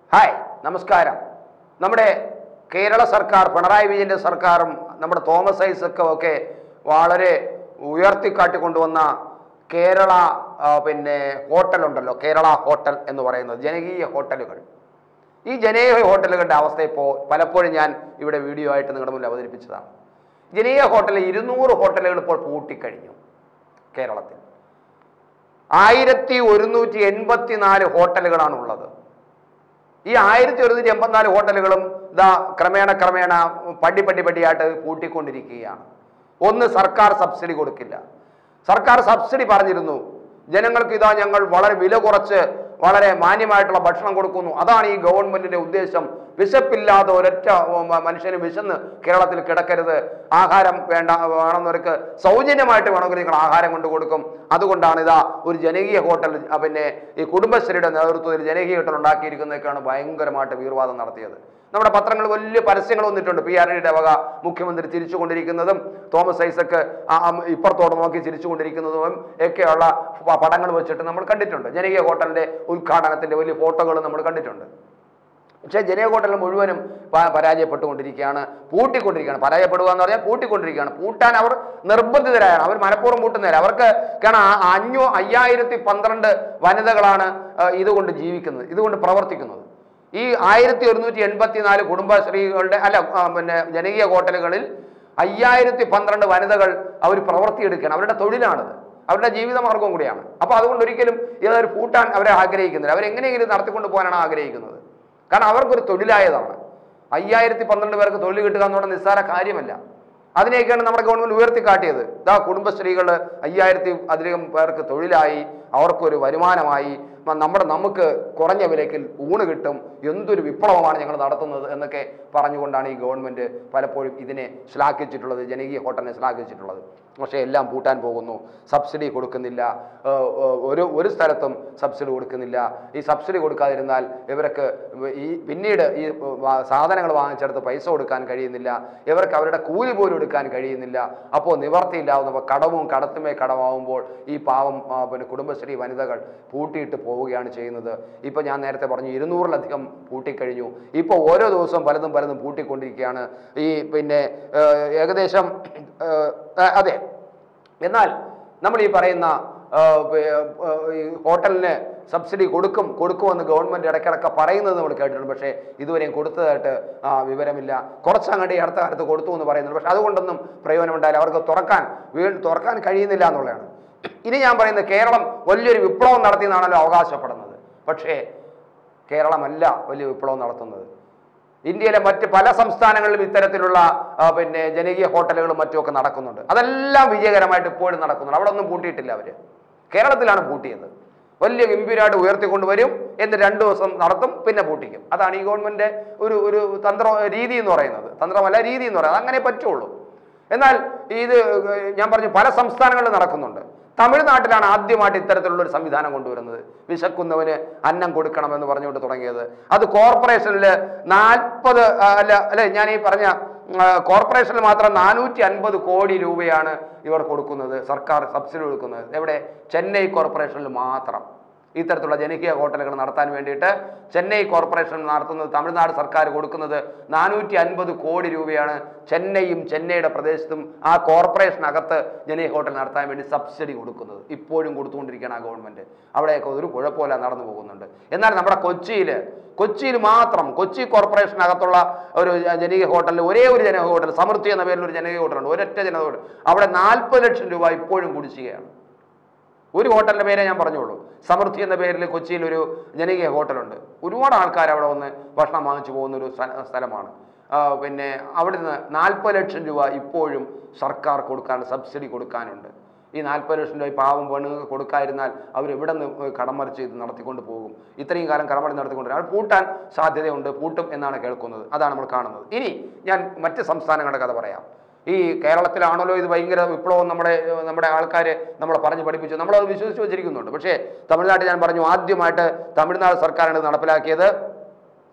hi നമസ്കാരം നമ്മുടെ കേരള സർക്കാർ പിണറായി വിജയന്റെ സർക്കാരും നമ്മുടെ തോമസ് ഐസക്കും ഒക്കെ വളരെ ഉയർത്തിക്കാട്ടിക്കൊണ്ടുവന്ന കേരള ആ, പിന്നെ ഹോട്ടലുണ്ടല്ലോ കേരള ഹോട്ടൽ എന്ന് പറയുന്നത് ജനകീയ ഹോട്ടലുകൾ ഈ ജനകീയ ഹോട്ടലുകളുടെ അവസ്ഥ ഇപ്പോൾ പലപ്പോഴും ഞാൻ ഇവിടെ വീഡിയോ ആയിട്ട് നിങ്ങളുടെ മുന്നിൽ അവതരിപ്പിച്ചതാണ് ജനകീയ ഹോട്ടലിൽ ഇരുന്നൂറ് ഹോട്ടലുകൾ ഇപ്പോൾ പൂട്ടിക്കഴിഞ്ഞു കേരളത്തിൽ ആയിരത്തി ഒരുന്നൂറ്റി എൺപത്തി നാല് ഹോട്ടലുകളാണ് ഉള്ളത് ഈ ആയിരത്തി ഒരുന്നൂറ്റി എൺപത്തിനാല് ഹോട്ടലുകളും ഇതാ ക്രമേണ ക്രമേണ പടി പടി പടിയായിട്ട് പൂട്ടിക്കൊണ്ടിരിക്കുകയാണ് ഒന്ന് സർക്കാർ സബ്സിഡി കൊടുക്കില്ല സർക്കാർ സബ്സിഡി പറഞ്ഞിരുന്നു ജനങ്ങൾക്ക് ഇതാ ഞങ്ങൾ വളരെ വില കുറച്ച് വളരെ മാന്യമായിട്ടുള്ള ഭക്ഷണം കൊടുക്കുന്നു അതാണ് ഈ ഗവൺമെന്റിന്റെ ഉദ്ദേശം വിശപ്പില്ലാതെ ഒരൊറ്റ മ- മനുഷ്യന് വിശന്ന് കേരളത്തിൽ കിടക്കരുത് ആഹാരം വേണ്ട വേണമെന്നവർക്ക് സൗജന്യമായിട്ട് വേണമെങ്കിൽ നിങ്ങൾ ആഹാരം കൊണ്ട് കൊടുക്കും അതുകൊണ്ടാണ് ഇതാ ഒരു ജനകീയ ഹോട്ടൽ ആ, പിന്നെ ഈ കുടുംബശ്രീയുടെ നേതൃത്വത്തിൽ ജനകീയ ഹോട്ടൽ ഉണ്ടാക്കിയിരിക്കുന്നതൊക്കെയാണ് ഭയങ്കരമായിട്ട് വീർവാദം നടത്തിയത് നമ്മുടെ പത്രങ്ങൾ വലിയ പരസ്യങ്ങൾ വന്നിട്ടുണ്ട് പി ആർ ഡിയുടെ വക മുഖ്യമന്ത്രി ചിരിച്ചുകൊണ്ടിരിക്കുന്നതും തോമസ് ഐസക്ക് ആ, ആ, ഇപ്പുറത്തോട്ട് നോക്കി ചിരിച്ചുകൊണ്ടിരിക്കുന്നതും ഒക്കെയുള്ള പ- പടങ്ങൾ വെച്ചിട്ട് നമ്മൾ കണ്ടിട്ടുണ്ട് ജനകീയ ഹോട്ടലിന്റെ ഉദ്ഘാടനത്തിന്റെ വലിയ ഫോട്ടോകൾ നമ്മൾ കണ്ടിട്ടുണ്ട് പക്ഷേ ജനകീയ ഹോട്ടൽ മുഴുവനും പ- പരാജയപ്പെട്ടുകൊണ്ടിരിക്കുകയാണ് പൂട്ടിക്കൊണ്ടിരിക്കുകയാണ് പരാജയപ്പെടുക എന്ന് പറഞ്ഞാൽ പൂട്ടിക്കൊണ്ടിരിക്കുകയാണ് പൂട്ടാൻ അവർ നിർബന്ധിതരായാണ് അവർ മനഃപൂർവ്വം പൂട്ടുന്നവരെ അവർക്ക് കാരണം ആ അഞ്ഞൂ അയ്യായിരത്തി പന്ത്രണ്ട് വനിതകളാണ് ആ, ഇതുകൊണ്ട് ജീവിക്കുന്നത് ഇതുകൊണ്ട് പ്രവർത്തിക്കുന്നത് ഈ ആയിരത്തി ഒരുന്നൂറ്റി എൺപത്തി നാല് കുടുംബശ്രീകളുടെ അല്ല ആ, പിന്നെ ജനകീയ ഹോട്ടലുകളിൽ അയ്യായിരത്തി പന്ത്രണ്ട് വനിതകൾ അവർ പ്രവർത്തിയെടുക്കുകയാണ് അവരുടെ തൊഴിലാണത് അവരുടെ ജീവിത മാർഗവും കൂടിയാണ് അപ്പോൾ അതുകൊണ്ട് ഒരിക്കലും ഇതൊരു പൂട്ടാൻ അവരെ ആഗ്രഹിക്കുന്നില്ല അവരെങ്ങനെയെങ്കിലും നടത്തിക്കൊണ്ട് പോകാനാണ് ആഗ്രഹിക്കുന്നത് കാരണം അവർക്കൊരു തൊഴിലായതാണ് അയ്യായിരത്തി പന്ത്രണ്ട് പേർക്ക് തൊഴിൽ കിട്ടുക എന്ന് പറഞ്ഞാൽ നിസ്സാര കാര്യമല്ല അതിനെയൊക്കെയാണ് നമ്മുടെ ഗവൺമെന്റ് ഉയർത്തിക്കാട്ടിയത് ഇതാ കുടുംബശ്രീകൾ അയ്യായിരത്തി അധികം പേർക്ക് തൊഴിലായി അവർക്കൊരു വരുമാനമായി മ- നമ്മുടെ നമുക്ക് കുറഞ്ഞ വിലയ്ക്ക് ഊണ് കിട്ടും എന്തൊരു വിപ്ലവമാണ് ഞങ്ങൾ നടത്തുന്നത് എന്നൊക്കെ പറഞ്ഞുകൊണ്ടാണ് ഈ ഗവൺമെന്റ് പലപ്പോഴും ഇതിനെ ശ്ലാഘിച്ചിട്ടുള്ളത് ജനകീയ ഹോട്ടലിനെ ശ്ലാഘിച്ചിട്ടുള്ളത് പക്ഷേ എല്ലാം പൂട്ടാൻ പോകുന്നു സബ്സിഡി കൊടുക്കുന്നില്ല ഏഹ് ഏഹ് ഒരു ഒരു സ്ഥലത്തും സബ്സിഡി കൊടുക്കുന്നില്ല ഈ സബ്സിഡി കൊടുക്കാതിരുന്നാൽ ഇവർക്ക് ഈ പിന്നീട് ഈ വാ- സാധനങ്ങൾ വാങ്ങിച്ചെടുത്ത് പൈസ കൊടുക്കാൻ കഴിയുന്നില്ല ഇവർക്ക് അവരുടെ കൂലി പോലും എടുക്കാൻ കഴിയുന്നില്ല അപ്പോൾ നിവർത്തിയില്ലാവുന്നപ്പോൾ കടവും കടത്തുമേ കടമാവുമ്പോൾ ഈ പാവം ആ, പിന്നെ കുടുംബശ്രീ വനിതകൾ പൂട്ടിയിട്ട് പോവുകയാണ് ചെയ്യുന്നത് ഇപ്പോൾ ഞാൻ നേരത്തെ പറഞ്ഞു ഇരുന്നൂറിലധികം പൂട്ടിക്കഴിഞ്ഞു ഇപ്പോൾ ഓരോ ദിവസവും പലതും പലതും പൂട്ടിക്കൊണ്ടിരിക്കുകയാണ് ഈ പിന്നെ ഏഹ്, ഏകദേശം ഏഹ്, അതെ എന്നാൽ നമ്മൾ ഈ പറയുന്ന ആ, പി- ആ, ഈ ഹോട്ടലിന് സബ്സിഡി കൊടുക്കും കൊടുക്കുമെന്ന് ഗവൺമെന്റ് ഇടയ്ക്കിടയ്ക്ക് പറയുന്നത് നമ്മൾ കേട്ടിട്ടുണ്ട് പക്ഷേ ഇതുവരെയും കൊടുത്തതായിട്ട് ആ, വിവരമില്ല കുറച്ചങ്ങോട്ട് ഈ അടുത്ത കാലത്ത് കൊടുത്തു എന്ന് പറയുന്നുണ്ട് പക്ഷേ അതുകൊണ്ടൊന്നും പ്രയോജനമുണ്ടായില്ല അവർക്ക് തുറക്കാൻ വീണ്ടും തുറക്കാൻ കഴിയുന്നില്ല എന്നുള്ളതാണ് ഇനി ഞാൻ പറയുന്നത് കേരളം വലിയൊരു വിപ്ലവം നടത്തിയെന്നാണല്ലോ അവകാശപ്പെടുന്നത് പക്ഷേ കേരളമല്ല വലിയ വിപ്ലവം നടത്തുന്നത് ഇന്ത്യയിലെ മറ്റ് പല സംസ്ഥാനങ്ങളിലും ഇത്തരത്തിലുള്ള ആ, പിന്നെ ജനകീയ ഹോട്ടലുകളും മറ്റുമൊക്കെ നടക്കുന്നുണ്ട് അതെല്ലാം വിജയകരമായിട്ട് ഇപ്പോഴും നടക്കുന്നുണ്ട് അവിടെ ഒന്നും പൂട്ടിയിട്ടില്ല അവര് കേരളത്തിലാണ് പൂട്ടിയത് വലിയ ഗംഭീരമായിട്ട് ഉയർത്തിക്കൊണ്ടുവരും എന്ന് രണ്ടു ദിവസം നടത്തും പിന്നെ പൂട്ടിക്കും അതാണ് ഈ ഗവൺമെന്റ് ഒരു ഒരു തന്ത്ര രീതി എന്ന് പറയുന്നത് തന്ത്രമല്ല രീതി എന്ന് പറയുന്നത് അങ്ങനെ പറ്റുള്ളൂ എന്നാൽ ഇത് ഞാൻ പറഞ്ഞു പല സംസ്ഥാനങ്ങളിലും നടക്കുന്നുണ്ട് തമിഴ്നാട്ടിലാണ് ആദ്യമായിട്ട് ഇത്തരത്തിലുള്ള ഒരു സംവിധാനം കൊണ്ടുവരുന്നത് വിശക്കുന്നവന് അന്നം കൊടുക്കണമെന്ന് പറഞ്ഞുകൊണ്ട് തുടങ്ങിയത് അത് കോർപ്പറേഷനിൽ നാൽപ്പത് അല്ല അല്ലെ ഞാൻ ഈ പറഞ്ഞ ആ, കോർപ്പറേഷനിൽ മാത്രം നാനൂറ്റി അൻപത് കോടി രൂപയാണ് ഇവർ കൊടുക്കുന്നത് സർക്കാർ സബ്സിഡി കൊടുക്കുന്നത് എവിടെ ചെന്നൈ കോർപ്പറേഷനിൽ മാത്രം ഇത്തരത്തിലുള്ള ജനകീയ ഹോട്ടലുകൾ നടത്താൻ വേണ്ടിയിട്ട് ചെന്നൈ കോർപ്പറേഷൻ നടത്തുന്നത് തമിഴ്നാട് സർക്കാർ കൊടുക്കുന്നത് നാനൂറ്റി അൻപത് കോടി രൂപയാണ് ചെന്നൈയും ചെന്നൈയുടെ പ്രദേശത്തും ആ കോർപ്പറേഷനകത്ത് ജനകീയ ഹോട്ടൽ നടത്താൻ വേണ്ടി സബ്സിഡി കൊടുക്കുന്നത് ഇപ്പോഴും കൊടുത്തുകൊണ്ടിരിക്കുകയാണ് ആ ഗവൺമെന്റ് അവിടെയൊക്കെ ഒരു കുഴപ്പമില്ല നടന്നു പോകുന്നുണ്ട് എന്നാൽ നമ്മുടെ കൊച്ചിയിൽ കൊച്ചിയിൽ മാത്രം കൊച്ചി കോർപ്പറേഷനകത്തുള്ള ഒരു ജനകീയ ഹോട്ടലിൽ ഒരേ ഒരു ജനകീയ ഹോട്ടൽ സമൃദ്ധി എന്ന പേരിൽ ഒരു ജനകീയ ഹോട്ടലുണ്ട് ഒരൊറ്റ ജനകീയ ഹോട്ടൽ അവിടെ നാൽപ്പത് ലക്ഷം രൂപ ഇപ്പോഴും കുടിശ്ശികയാണ് ഒരു ഹോട്ടലിന്റെ പേരെ ഞാൻ പറഞ്ഞോളൂ സമൃദ്ധി എന്ന പേരിൽ കൊച്ചിയിൽ ഒരു ജനകീയ ഹോട്ടലുണ്ട് ഒരുപാട് ആൾക്കാർ അവിടെ വന്ന് ഭക്ഷണം വാങ്ങിച്ചു പോകുന്ന ഒരു സ്ഥ- സ്ഥലമാണ് ആ, പിന്നെ അവിടുന്ന് നാൽപ്പത് ലക്ഷം രൂപ ഇപ്പോഴും സർക്കാർ കൊടുക്കാൻ സബ്സിഡി കൊടുക്കാനുണ്ട് ഈ നാൽപ്പത് ലക്ഷം രൂപ ഈ പാവം പെണ്ണുങ്ങൾക്ക് കൊടുക്കാതിരുന്നാൽ അവർ എവിടെ നിന്ന് കടമറിച്ച് ഇത് നടത്തിക്കൊണ്ട് പോകും ഇത്രയും കാലം കടമറി നടത്തിക്കൊണ്ട് അത് പൂട്ടാൻ സാധ്യതയുണ്ട് പൂട്ടും എന്നാണ് കേൾക്കുന്നത് അതാണ് നമ്മൾ കാണുന്നത് ഇനി ഞാൻ മറ്റ് സംസ്ഥാനങ്ങളുടെ കഥ പറയാം ഈ കേരളത്തിലാണല്ലോ ഇത് ഭയങ്കര വിപ്ലവം നമ്മുടെ നമ്മുടെ ആൾക്കാർ നമ്മളെ പറഞ്ഞ് പഠിപ്പിച്ചു നമ്മളത് വിശ്വസിച്ച് വെച്ചിരിക്കുന്നുണ്ട് പക്ഷേ തമിഴ്നാട്ടിൽ ഞാൻ പറഞ്ഞു ആദ്യമായിട്ട് തമിഴ്നാട് സർക്കാരാണ് ഇത് നടപ്പിലാക്കിയത്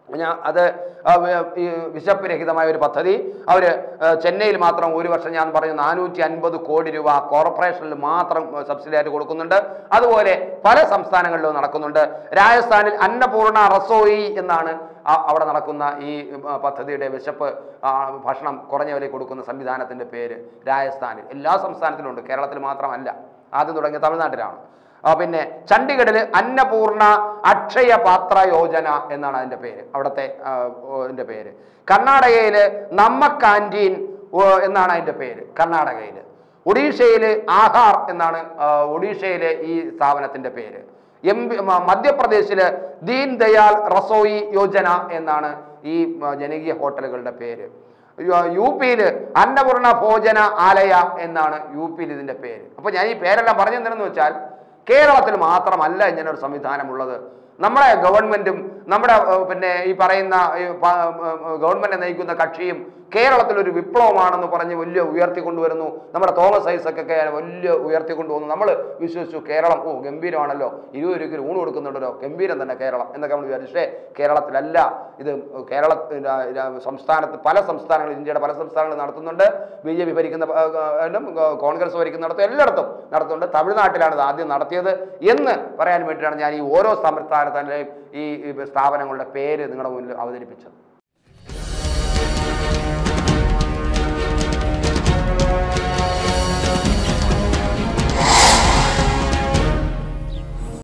ഞാൻ അത് ആ, വ- ഈ വിശപ്പ് രഹിതമായ ഒരു പദ്ധതി അവർ ചെന്നൈയിൽ മാത്രം ഒരു വർഷം ഞാൻ പറഞ്ഞു നാനൂറ്റി അൻപത് കോടി രൂപ കോർപ്പറേഷനിൽ മാത്രം സബ്സിഡി ആയിട്ട് കൊടുക്കുന്നുണ്ട് അതുപോലെ പല സംസ്ഥാനങ്ങളിലും നടക്കുന്നുണ്ട് രാജസ്ഥാനിൽ അന്നപൂർണ റസോയി എന്നാണ് ആ- അവിടെ നടക്കുന്ന ഈ ആ, പദ്ധതിയുടെ വിശപ്പ് ആ, ഭക്ഷണം കുറഞ്ഞ വിലയിൽ കൊടുക്കുന്ന സംവിധാനത്തിൻ്റെ പേര് രാജസ്ഥാനിൽ എല്ലാ സംസ്ഥാനത്തിലും ഉണ്ട് കേരളത്തിൽ മാത്രമല്ല ആദ്യം തുടങ്ങിയ തമിഴ്നാട്ടിലാണ് ആ, പിന്നെ ചണ്ഡീഗഡിൽ അന്നപൂർണ അക്ഷയ പാത്ര യോജന എന്നാണ് അതിൻ്റെ പേര് അവിടുത്തെ ആ, ഓ, ഇതിൻ്റെ പേര് കർണാടകയിൽ നമ്മ കാൻറ്റീൻ ഓ, എന്നാണ് അതിൻ്റെ പേര് കർണാടകയിൽ ഒഡീഷയിൽ ആഹാർ എന്നാണ് ആ, ഒഡീഷയിലെ ഈ സ്ഥാപനത്തിൻ്റെ പേര് എം പി മ- മധ്യപ്രദേശില് ദീൻ ദയാൽ റസോയി യോജന എന്നാണ് ഈ ആ, ജനകീയ ഹോട്ടലുകളുടെ പേര് യു- യു പിയിൽ അന്നപൂർണ ഭോജന ആലയ എന്നാണ് യു പിയിൽ ഇതിൻ്റെ പേര് അപ്പോൾ ഞാൻ ഈ പേരെല്ലാം പറഞ്ഞു തരുന്നത് വെച്ചാൽ കേരളത്തിൽ മാത്രമല്ല ഇങ്ങനെ ഒരു സംവിധാനമുള്ളത് നമ്മുടെ ഗവൺമെൻറ്റും നമ്മുടെ ഏഹ്, പിന്നെ ഈ പറയുന്ന ഈ പ- ഏഹ്, ഗവൺമെൻറ് നയിക്കുന്ന കക്ഷിയും കേരളത്തിൽ ഒരു വിപ്ലവമാണെന്ന് പറഞ്ഞ് വലിയ ഉയർത്തിക്കൊണ്ടുവരുന്നു നമ്മുടെ തോമസ് ഐസക്കൊക്കെ വലിയ ഉയർത്തിക്കൊണ്ടുവന്നു നമ്മൾ വിശ്വസിച്ചു കേരളം ഓ ഗംഭീരമാണല്ലോ ഇരുപത് രൂപയ്ക്ക് ഊണ് കൊടുക്കുന്നുണ്ടല്ലോ ഗംഭീരം തന്നെ കേരളം എന്നൊക്കെ നമ്മൾ വിചാരിച്ചു പക്ഷേ കേരളത്തിലല്ല ഇത് കേരള ര- ര- സംസ്ഥാനത്ത് പല സംസ്ഥാനങ്ങളിൽ ഇന്ത്യയുടെ പല സംസ്ഥാനങ്ങളിൽ നടത്തുന്നുണ്ട് ബി ജെ പി ഭരിക്കുന്ന പ- ആ, ഉം, കോൺഗ്രസ് ഭരിക്കുന്നിടത്തും എല്ലായിടത്തും നടത്തുന്നുണ്ട് തമിഴ്നാട്ടിലാണ് ഇത് ആദ്യം നടത്തിയത് എന്ന് പറയാൻ വേണ്ടിയിട്ടാണ് ഞാൻ ഈ ഓരോ സംസ്ഥാനത്തിലെയും ഈ ഈ സ്ഥാപനങ്ങളുടെ പേര് നിങ്ങളുടെ മുന്നിൽ അവതരിപ്പിച്ചത്